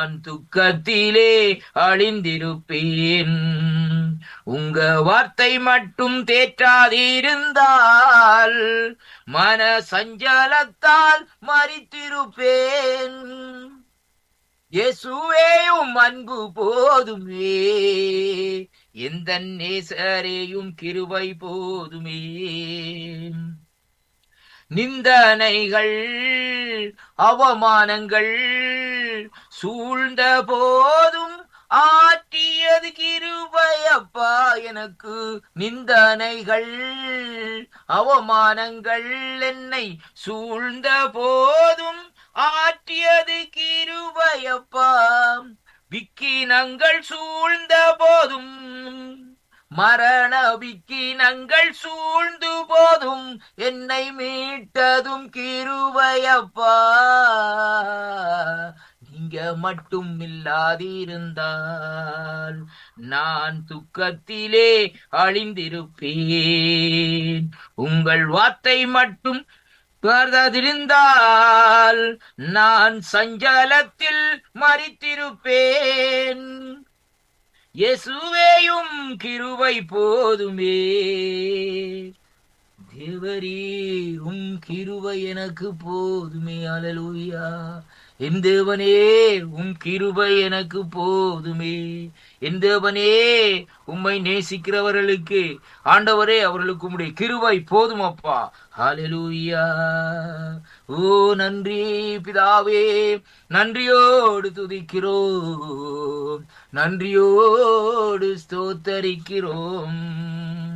நான் துக்கத்திலே அழிந்திருப்பேன் உங்க வார்த்தை மட்டும் தேற்றாதிருந்தால் மன சஞ்சலத்தால் மறித்திருப்பேன் இயேசுவேயும் அன்பு போதுமே எந்த நேசரேயும் கிருபை போதுமே நிந்தனைகள் அவமானங்கள் சூழ்ந்த போதும் ஆற்றியது கிருபையப்பா எனக்கு நிந்தனைகள் அவமானங்கள் என்னை சூழ்ந்த போதும் ஆற்றியது கிருபையப்பா விக்கினங்கள் சூழ்ந்த போதும் மரண விக்கினங்கள் சூழ்ந்து போதும் என்னை மீட்டதும் கிருபையப்பா நீங்க மட்டும் இல்லாதிருந்தால் நான் துக்கத்திலே அழிந்திருப்பேன் உங்கள் வார்த்தை மட்டும் கருதாதிருந்தால் நான் சஞ்சலத்தில் மறித்திருப்பேன் இயேசுவேயும் கிருபை போதுமே தேவரீர் உம் கிருபை எனக்கு போதுமே அலலூயா என் தேவனே உம் கிருபை எனக்கு போதுமே என் தேவனே உம்மை நேசிக்கிறவர்களுக்கு ஆண்டவரே அவர்களுக்கு உம்முடைய கிருபை போதும் அப்பா ஹalleluya ஓ நன்றி பிதாவே நன்றியோடு துதிக்கிறோம் நன்றியோடு ஸ்தோத்தரிக்கிறோம்